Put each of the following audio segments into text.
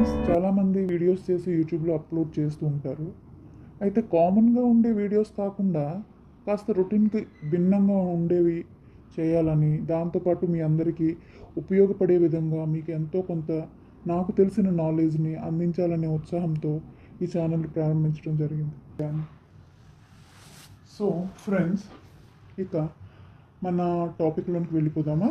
friends చాలామంది videos చేసి యూట్యూబ్లో అప్లోడ్ చేస్తూ ఉంటారు అయితే కామన్గా ఉండే వీడియోస్ కాకుండా కాస్త రొటీన్కి భిన్నంగా ఉండేవి చేయాలని దాంతోపాటు మీ అందరికీ ఉపయోగపడే విధంగా మీకు ఎంతో కొంత నాకు తెలిసిన నాలెడ్జ్ని అందించాలనే ఉత్సాహంతో ఈ ఛానల్ ప్రారంభించడం జరిగింది సో ఫ్రెండ్స్ ఇక మన టాపిక్లోనికి వెళ్ళిపోదామా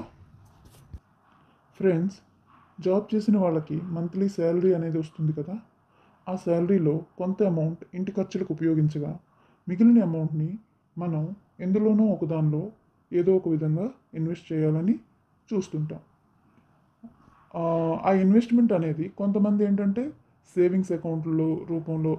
ఫ్రెండ్స్ జాబ్ చేసిన వాళ్ళకి మంత్లీ శాలరీ అనేది వస్తుంది కదా ఆ శాలరీలో కొంత అమౌంట్ ఇంటి ఖర్చులకు ఉపయోగించగా మిగిలిన అమౌంట్ని మనం ఎందులోనో ఒక దానిలో ఏదో ఒక విధంగా ఇన్వెస్ట్ చేయాలని చూస్తుంటాం ఆ, ఆ ఇన్వెస్ట్మెంట్ అనేది కొంతమంది ఏంటంటే సేవింగ్స్ అకౌంట్లో రూపంలో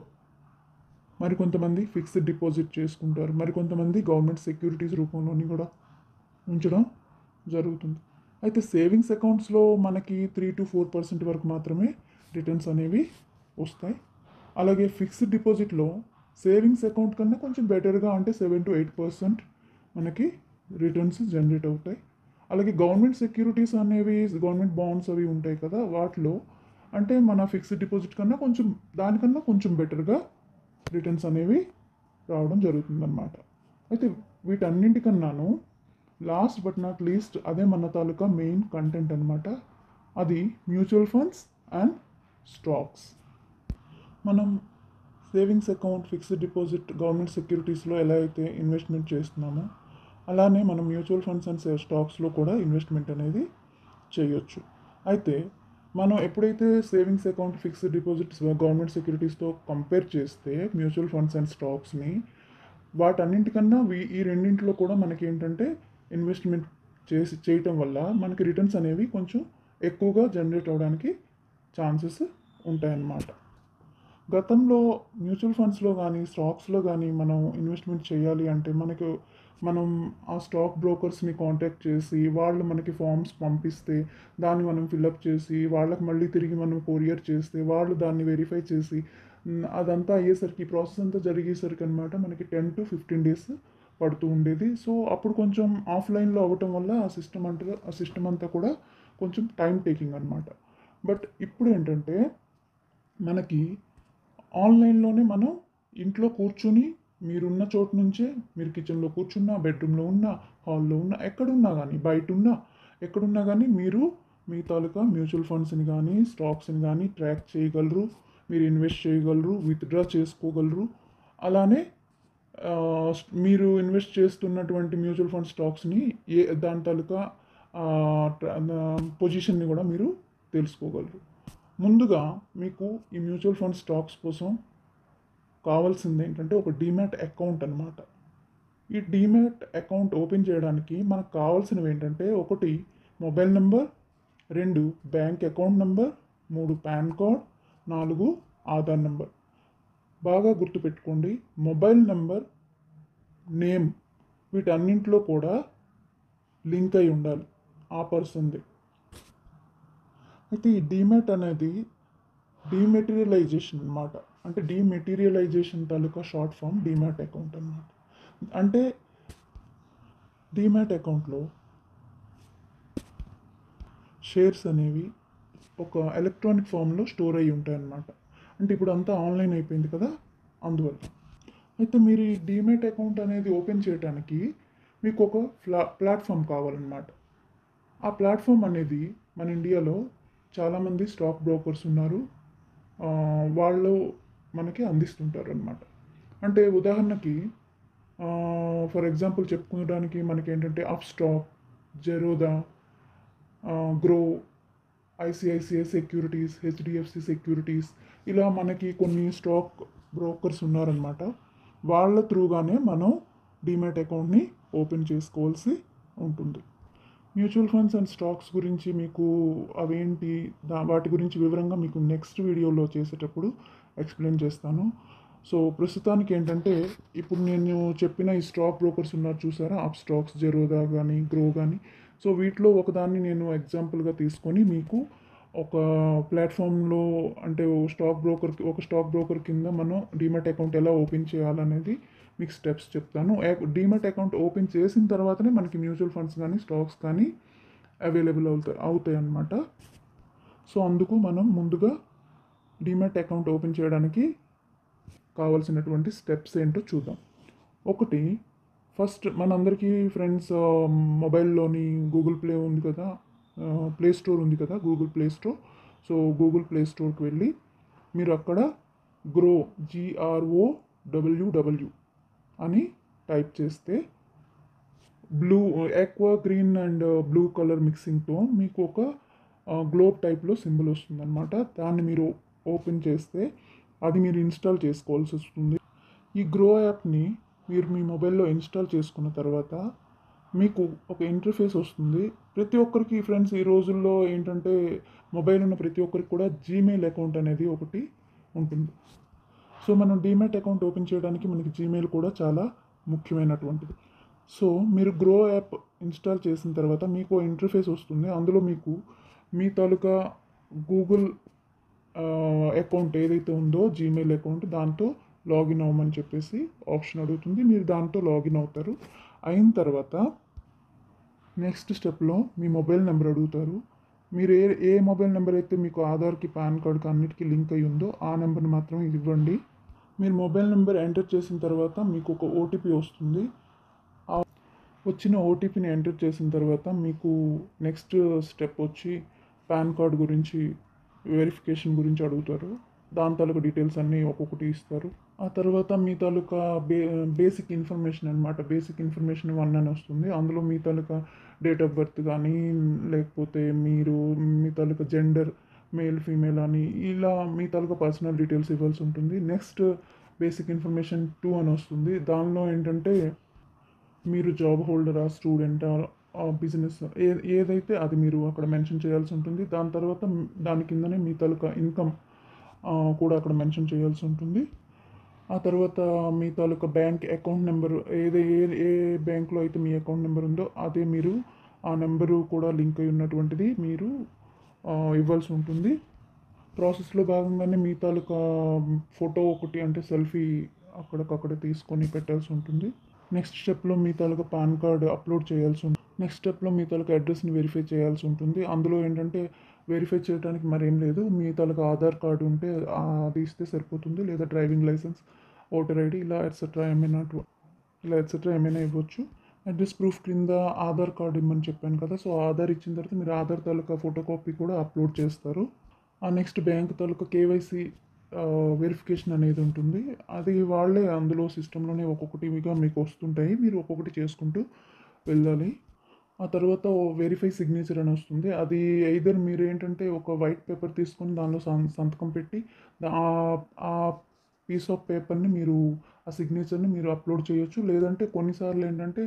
మరికొంతమంది ఫిక్స్డ్ డిపాజిట్ చేసుకుంటారు మరికొంతమంది గవర్నమెంట్ సెక్యూరిటీస్ రూపంలోని కూడా ఉంచడం జరుగుతుంది అయితే సేవింగ్స్ అకౌంట్స్లో మనకి త్రీ టు ఫోర్ పర్సెంట్ వరకు మాత్రమే రిటర్న్స్ అనేవి వస్తాయి అలాగే ఫిక్స్డ్ డిపాజిట్లో సేవింగ్స్ అకౌంట్ కన్నా కొంచెం బెటర్గా అంటే సెవెన్ టు ఎయిట్ పర్సెంట్ మనకి రిటర్న్స్ జనరేట్ అవుతాయి అలాగే గవర్నమెంట్ సెక్యూరిటీస్ అనేవి గవర్నమెంట్ బాండ్స్ అవి ఉంటాయి కదా వాటిలో అంటే మన ఫిక్స్డ్ డిపాజిట్ కన్నా కొంచెం దానికన్నా కొంచెం బెటర్గా రిటర్న్స్ అనేవి రావడం జరుగుతుందన్నమాట అయితే వీటన్నింటికన్నాను లాస్ట్ బట్ నాట్ లీస్ట్ అదే మన తాలూకా మెయిన్ కంటెంట్ అనమాట అది మ్యూచువల్ ఫండ్స్ అండ్ స్టాక్స్ మనం savings account fixed deposit government సెక్యూరిటీస్లో ఎలా అయితే ఇన్వెస్ట్మెంట్ చేస్తున్నామో అలానే మనం మ్యూచువల్ ఫండ్స్ అండ్ స్టాక్స్లో కూడా ఇన్వెస్ట్మెంట్ అనేది చేయొచ్చు అయితే మనం ఎప్పుడైతే savings account fixed deposits government సెక్యూరిటీస్తో కంపేర్ చేస్తే మ్యూచువల్ ఫండ్స్ అండ్ స్టాక్స్ని వాటన్నింటికన్నా వీ- ఈ రెండింటిలో కూడా మనకి ఏంటంటే ఇన్వెస్ట్మెంట్ చేసి చేయటం వల్ల మనకి రిటర్న్స్ అనేవి కొంచెం ఎక్కువగా జనరేట్ అవడానికి ఛాన్సెస్ ఉంటాయన్నమాట గతంలో మ్యూచువల్ ఫండ్స్లో కానీ స్టాక్స్లో కానీ మనం ఇన్వెస్ట్మెంట్ చేయాలి అంటే మనకు మనం ఆ స్టాక్ బ్రోకర్స్ని కాంటాక్ట్ చేసి వాళ్ళు మనకి ఫామ్స్ పంపిస్తే దాన్ని మనం ఫిల్అప్ చేసి వాళ్ళకి మళ్ళీ తిరిగి మనం కొరియర్ చేస్తే వాళ్ళు దాన్ని వెరిఫై చేసి మ్, అదంతా అయ్యేసరికి ఈ ప్రాసెస్ అంతా జరిగేసరికి అనమాట మనకి టెన్ టు ఫిఫ్టీన్ డేస్ పడుతూ ఉండేది సో అప్పుడు కొంచెం ఆఫ్లైన్లో అవ్వటం వల్ల ఆ సిస్టమ్ అంతా ఆ సిస్టమ్ అంతా కూడా కొంచెం టైం టేకింగ్ అనమాట బట్ ఇప్పుడు ఏంటంటే మనకి ఆన్లైన్లోనే మనం ఇంట్లో కూర్చుని మీరున్న చోటు నుంచే మీరు కిచెన్లో కూర్చున్నా బెడ్రూమ్లో ఉన్నా హాల్లో ఉన్నా ఎక్కడున్నా కానీ బయట ఉన్నా ఎక్కడున్నా కానీ మీరు మీ తాలూకా మ్యూచువల్ ఫండ్స్ని కానీ స్టాక్స్ని కానీ ట్రాక్ చేయగలరు మీరు ఇన్వెస్ట్ చేయగలరు విత్డ్రా చేసుకోగలరు అలానే ఆ, మీరు ఇన్వెస్ట్ చేస్తున్నటువంటి మ్యూచువల్ ఫండ్ స్టాక్స్ని ఏ దాని తాలూకా పొజిషన్ని కూడా మీరు తెలుసుకోగలరు ముందుగా మీకు ఈ మ్యూచువల్ ఫండ్ స్టాక్స్ కోసం కావాల్సింది ఏంటంటే ఒక డీమ్యాట్ అకౌంట్ అనమాట ఈ డీమ్యాట్ అకౌంట్ ఓపెన్ చేయడానికి మనకు కావాల్సినవి ఏంటంటే ఒకటి మొబైల్ నెంబర్ రెండు బ్యాంక్ అకౌంట్ నెంబర్ మూడు పాన్ కార్డ్ నాలుగు ఆధార్ నెంబర్ బాగా గుర్తుపెట్టుకోండి మొబైల్ నెంబర్ నేమ్ వీటన్నింటిలో కూడా లింక్ అయి ఉండాలి ఆ పర్సన్ది అయితే ఈ డీమ్యాట్ అనేది డీమెటీరియలైజేషన్ అన్నమాట అంటే డీమెటీరియలైజేషన్ తాలూకా షార్ట్ ఫామ్ డీమ్యాట్ అకౌంట్ అన్నమాట అంటే డీమ్యాట్ అకౌంట్లో షేర్స్ అనేవి ఒక ఎలక్ట్రానిక్ ఫామ్లో స్టోర్ అయ్యి ఉంటాయి అన్నమాట అంటే ఇప్పుడు అంతా ఆన్లైన్ అయిపోయింది కదా అందువల్ల అయితే మీరు ఈ డీమ్యాట్ అకౌంట్ అనేది ఓపెన్ చేయడానికి మీకు ఒక ఫ్లా ప్లాట్ఫామ్ కావాలన్నమాట ఆ ప్లాట్ఫామ్ అనేది మన ఇండియాలో చాలామంది స్టాక్ బ్రోకర్స్ ఉన్నారు ఆ, వాళ్ళు మనకి అందిస్తుంటారు అనమాట అంటే ఉదాహరణకి ఫర్ ఎగ్జాంపుల్ చెప్పుకోవడానికి మనకి ఏంటంటే Upstox Zerodha Groww ICICI securities HDFC securities ఇలా మనకి కొన్ని స్టాక్ బ్రోకర్స్ ఉన్నారనమాట వాళ్ళ త్రూగానే మనం డీమ్యాట్ అకౌంట్ని ఓపెన్ చేసుకోవాల్సి ఉంటుంది మ్యూచువల్ ఫండ్స్ అండ్ స్టాక్స్ గురించి మీకు అవేంటి దా వాటి గురించి వివరంగా మీకు నెక్స్ట్ వీడియోలో చేసేటప్పుడు ఎక్స్ప్లెయిన్ చేస్తాను సో ప్రస్తుతానికి ఏంటంటే ఇప్పుడు నేను చెప్పిన ఈ స్టాక్ బ్రోకర్స్ ఉన్నారు చూసారా అప్ స్టాక్స్ జెరోదా కానీ గ్రో కానీ సో వీటిలో ఒకదాన్ని నేను ఎగ్జాంపుల్గా తీసుకొని మీకు ఒక ప్లాట్ఫామ్లో అంటే ఓ స్టాక్ బ్రోకర్ ఒక స్టాక్ బ్రోకర్ కింద మనం డీమెట్ అకౌంట్ ఎలా ఓపెన్ చేయాలనేది మీకు స్టెప్స్ చెప్తాను డీమెట్ అకౌంట్ ఓపెన్ చేసిన తర్వాతనే మనకి మ్యూచువల్ ఫండ్స్ కానీ స్టాక్స్ కానీ అవైలబుల్ అవుతాయి అవుతాయి అన్నమాట సో అందుకు మనం ముందుగా డిమాట్ అకౌంట్ ఓపెన్ చేయడానికి కావాల్సినటువంటి స్టెప్స్ ఏంటో చూద్దాం ఒకటి ఫస్ట్ మనందరికీ ఫ్రెండ్స్ మొబైల్లోని గూగుల్ ప్లే ఉంది కదా ప్లే స్టోర్ ఉంది కదా Google play store so Google play స్టోర్కి వెళ్ళి మీరు అక్కడ గ్రో జిఆర్ఓ డబ్ల్యూడబ్ల్యూ అని టైప్ చేస్తే blue aqua green and blue colour మిక్సింగ్తో మీకు ఒక గ్లోబ్ టైప్లో సింబల్ వస్తుంది అనమాట దాన్ని మీరు ఓపెన్ చేస్తే అది మీరు ఇన్స్టాల్ చేసుకోవాల్సి వస్తుంది ఈ గ్రో యాప్ని మీరు మీ మొబైల్లో ఇన్స్టాల్ చేసుకున్న తర్వాత మీకు ఒక ఇంటర్ఫేస్ వస్తుంది ప్రతి ఒక్కరికి ఫ్రెండ్స్ ఈ రోజుల్లో ఏంటంటే మొబైల్ ఉన్న ప్రతి ఒక్కరికి కూడా జీమెయిల్ అకౌంట్ అనేది ఒకటి ఉంటుంది సో మనం డీమెట్ అకౌంట్ ఓపెన్ చేయడానికి మనకి జీమెయిల్ కూడా చాలా ముఖ్యమైనటువంటిది సో మీరు గ్రో యాప్ ఇన్స్టాల్ చేసిన తర్వాత మీకు ఇంటర్ఫేస్ వస్తుంది అందులో మీకు మీ తాలూకా గూగుల్ అకౌంట్ ఏదైతే ఉందో జీమెయిల్ అకౌంట్ దాంతో లాగిన్ అవ్వమని చెప్పేసి ఆప్షన్ అడుగుతుంది మీరు దాంతో లాగిన్ అవుతారు అయిన తర్వాత నెక్స్ట్ స్టెప్లో మీ మొబైల్ నెంబర్ అడుగుతారు మీరు ఏ ఏ మొబైల్ నెంబర్ అయితే మీకు ఆధార్కి పాన్ కార్డ్కి అన్నిటికీ లింక్ అయి ఉందో ఆ నెంబర్ని మాత్రం ఇవ్వండి మీరు మొబైల్ నెంబర్ ఎంటర్ చేసిన తర్వాత మీకు ఒక ఓటీపీ వస్తుంది ఆ వచ్చిన ఓటీపీని ఎంటర్ చేసిన తర్వాత మీకు నెక్స్ట్ స్టెప్ వచ్చి పాన్ కార్డ్ గురించి వెరిఫికేషన్ గురించి అడుగుతారు దాని తాలూకా డీటెయిల్స్ అన్నీ ఒక్కొక్కటి ఇస్తారు ఆ తర్వాత మీ తాలూకా బే బేసిక్ ఇన్ఫర్మేషన్ అనమాట బేసిక్ ఇన్ఫర్మేషన్ వన్ అని వస్తుంది అందులో మీ తాలూకా డేట్ ఆఫ్ బర్త్ కానీ లేకపోతే మీరు మీ తాలూకా జెండర్ మేల్ ఫీమేల్ అని ఇలా మీ తాలూకా పర్సనల్ డీటెయిల్స్ ఇవ్వాల్సి ఉంటుంది నెక్స్ట్ బేసిక్ ఇన్ఫర్మేషన్ టూ అని వస్తుంది దానిలో ఏంటంటే మీరు జాబ్ హోల్డరా స్టూడెంటా బిజినెస్ ఏ ఏదైతే అది మీరు అక్కడ మెన్షన్ చేయాల్సి ఉంటుంది దాని తర్వాత దాని కిందనే మీ తాలూకా ఇన్కమ్ కూడా అక్కడ మెన్షన్ చేయాల్సి ఉంటుంది ఆ తర్వాత మీ తాలూకా బ్యాంక్ అకౌంట్ నెంబర్ ఏది ఏ ఏ బ్యాంక్లో అయితే మీ అకౌంట్ నెంబర్ ఉందో అదే మీరు ఆ నెంబరు కూడా లింక్ అయి ఉన్నటువంటిది మీరు ఆ, ఇవ్వాల్సి ఉంటుంది ప్రాసెస్లో భాగంగానే మీ తాలూకా ఫోటో ఒకటి అంటే సెల్ఫీ అక్కడికక్కడ తీసుకొని పెట్టాల్సి ఉంటుంది నెక్స్ట్ స్టెప్లో మీ తాలూకా పాన్ కార్డ్ అప్లోడ్ చేయాల్సి ఉంటుంది నెక్స్ట్ స్టెప్లో మీ తాలూకా అడ్రస్ని వెరిఫై చేయాల్సి ఉంటుంది అందులో ఏంటంటే వెరిఫై చేయడానికి మరేం లేదు మీ తాలూకా ఆధార్ కార్డు ఉంటే ఆ, అది ఇస్తే సరిపోతుంది లేదా డ్రైవింగ్ లైసెన్స్ ఓటర్ ఐడి ఇలా ఎట్సెట్రా ఏమైనా టు- ఇలా ఎట్సెట్రా ఏమైనా ఇవ్వచ్చు అడ్రస్ ప్రూఫ్ కింద ఆధార్ కార్డు ఇమ్మని చెప్పాను కదా సో ఆధార్ ఇచ్చిన తర్వాత మీరు ఆధార్ తాలూకా ఫోటో కాపీ కూడా అప్లోడ్ చేస్తారు ఆ నెక్స్ట్ బ్యాంక్ తాలూకా కేవైసీ వెరిఫికేషన్ అనేది ఉంటుంది అది వాళ్ళే అందులో సిస్టంలోనే ఒక్కొక్కటిగా మీకు వస్తుంటాయి మీరు ఒక్కొక్కటి చేసుకుంటూ వెళ్ళాలి ఆ తర్వాత వెరిఫై సిగ్నేచర్ అని వస్తుంది అది ఐదర్ మీరు ఏంటంటే ఒక వైట్ పేపర్ తీసుకొని దానిలో సం- సంతకం పెట్టి దా- ఆ- ఆ పీస్ ఆఫ్ పేపర్ని మీరు ఆ సిగ్నేచర్ని మీరు అప్లోడ్ చేయొచ్చు లేదంటే కొన్నిసార్లు ఏంటంటే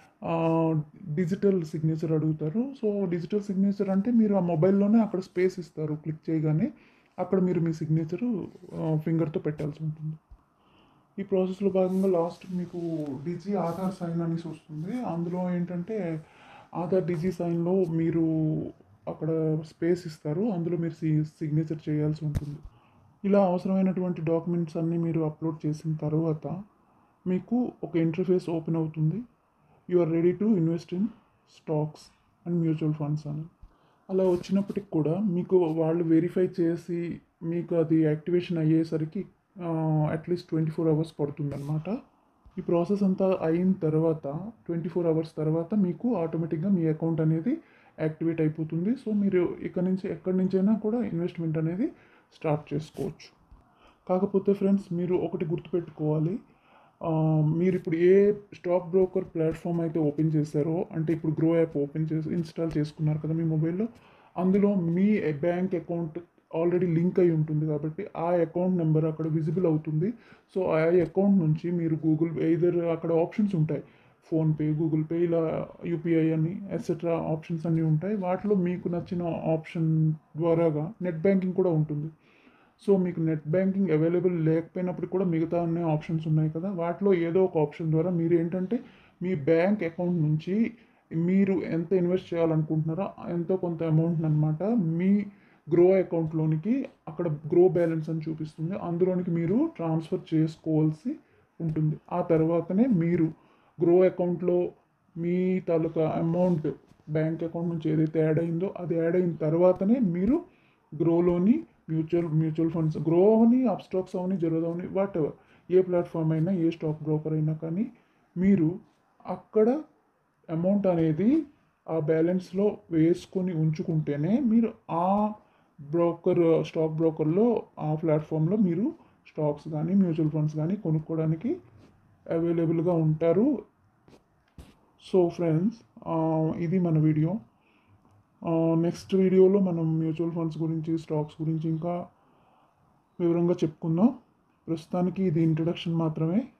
డిజిటల్ సిగ్నేచర్ అడుగుతారు సో డిజిటల్ సిగ్నేచర్ అంటే మీరు ఆ మొబైల్లోనే అక్కడ స్పేస్ ఇస్తారు క్లిక్ చేయగానే అక్కడ మీరు మీ సిగ్నేచరు ఫింగర్తో పెట్టాల్సి ఉంటుంది ఈ ప్రాసెస్లో భాగంగా లాస్ట్ మీకు డిజీ ఆధార్ సైన్ అనేసి వస్తుంది అందులో ఏంటంటే ఆధార్ డిజీ సైన్లో మీరు అక్కడ స్పేస్ ఇస్తారు అందులో మీరు సి సిగ్నేచర్ చేయాల్సి ఉంటుంది ఇలా అవసరమైనటువంటి డాక్యుమెంట్స్ అన్నీ మీరు అప్లోడ్ చేసిన తర్వాత మీకు ఒక ఇంటర్ఫేస్ ఓపెన్ అవుతుంది you are ready to invest in stocks and mutual funds అని అలా వచ్చినప్పటికి కూడా మీకు వాళ్ళు వెరిఫై చేసి మీకు అది యాక్టివేషన్ అయ్యేసరికి అట్లీస్ట్ ట్వంటీ ఫోర్ అవర్స్ పడుతుందన్నమాట ఈ ప్రాసెస్ అంతా అయిన తర్వాత ట్వంటీ ఫోర్ అవర్స్ తర్వాత మీకు ఆటోమేటిక్గా మీ అకౌంట్ అనేది యాక్టివేట్ అయిపోతుంది సో మీరు ఇక్కడ నుంచి ఎక్కడి నుంచైనా కూడా ఇన్వెస్ట్మెంట్ అనేది స్టార్ట్ చేసుకోవచ్చు కాకపోతే ఫ్రెండ్స్ మీరు ఒకటి గుర్తుపెట్టుకోవాలి ఆ, మీరు ఇప్పుడు ఏ స్టాక్ బ్రోకర్ ప్లాట్ఫామ్ అయితే ఓపెన్ చేశారో అంటే ఇప్పుడు గ్రో యాప్ ఓపెన్ చేసి ఇన్స్టాల్ చేసుకున్నారు కదా మీ మొబైల్లో అందులో మీ బ్యాంక్ అకౌంట్ ఆల్రెడీ లింక్ అయి ఉంటుంది కాబట్టి ఆ అకౌంట్ నెంబర్ అక్కడ విజిబుల్ అవుతుంది సో ఆ అకౌంట్ నుంచి మీరు గూగుల్ ఎయిదర్ అక్కడ ఆప్షన్స్ ఉంటాయి ఫోన్పే గూగుల్ పే ఇలా యూపీఐ అని ఎట్సెట్రా ఆప్షన్స్ అన్నీ ఉంటాయి వాటిలో మీకు నచ్చిన ఆప్షన్ ద్వారాగా నెట్ బ్యాంకింగ్ కూడా ఉంటుంది సో మీకు నెట్ బ్యాంకింగ్ అవైలబుల్ లేకపోయినప్పుడు కూడా మిగతా అన్ని ఆప్షన్స్ ఉన్నాయి కదా వాటిలో ఏదో ఒక ఆప్షన్ ద్వారా మీరు ఏంటంటే మీ బ్యాంక్ అకౌంట్ నుంచి మీరు ఎంత ఇన్వెస్ట్ చేయాలనుకుంటున్నారో ఎంతో కొంత అమౌంట్ అనమాట మీ గ్రో అకౌంట్లోనికి అక్కడ గ్రో బ్యాలెన్స్ అని చూపిస్తుంది అందులోనికి మీరు ట్రాన్స్ఫర్ చేసుకోవాల్సి ఉంటుంది ఆ తర్వాతనే మీరు గ్రో అకౌంట్లో మీ తాలూకా అమౌంట్ బ్యాంక్ అకౌంట్ నుంచి ఏదైతే యాడ్ అయిందో అది యాడ్ అయిన తర్వాతనే మీరు గ్రోలోని మ్యూచువల్ మ్యూచువల్ ఫండ్స్ గ్రో అవని అప్ స్టాక్స్ అవని జరగదవని వాట్ ఎవర్ ఏ ప్లాట్ఫామ్ అయినా ఏ స్టాక్ బ్రోకర్ అయినా కానీ మీరు అక్కడ అమౌంట్ అనేది ఆ బ్యాలెన్స్లో వేసుకొని ఉంచుకుంటేనే మీరు ఆ బ్రోకర్ స్టాక్ బ్రోకర్లో ఆ ప్లాట్ఫామ్లో మీరు స్టాక్స్ కానీ మ్యూచువల్ ఫండ్స్ కానీ కొనుక్కోవడానికి అవైలబుల్గా ఉంటారు సో ఫ్రెండ్స్ ఇది మన వీడియో నెక్స్ట్ వీడియోలో మనం మ్యూచువల్ ఫండ్స్ గురించి స్టాక్స్ గురించి ఇంకా వివరంగా చెప్పుకుందాం ప్రస్తుతానికి ఇది ఇంట్రడక్షన్ మాత్రమే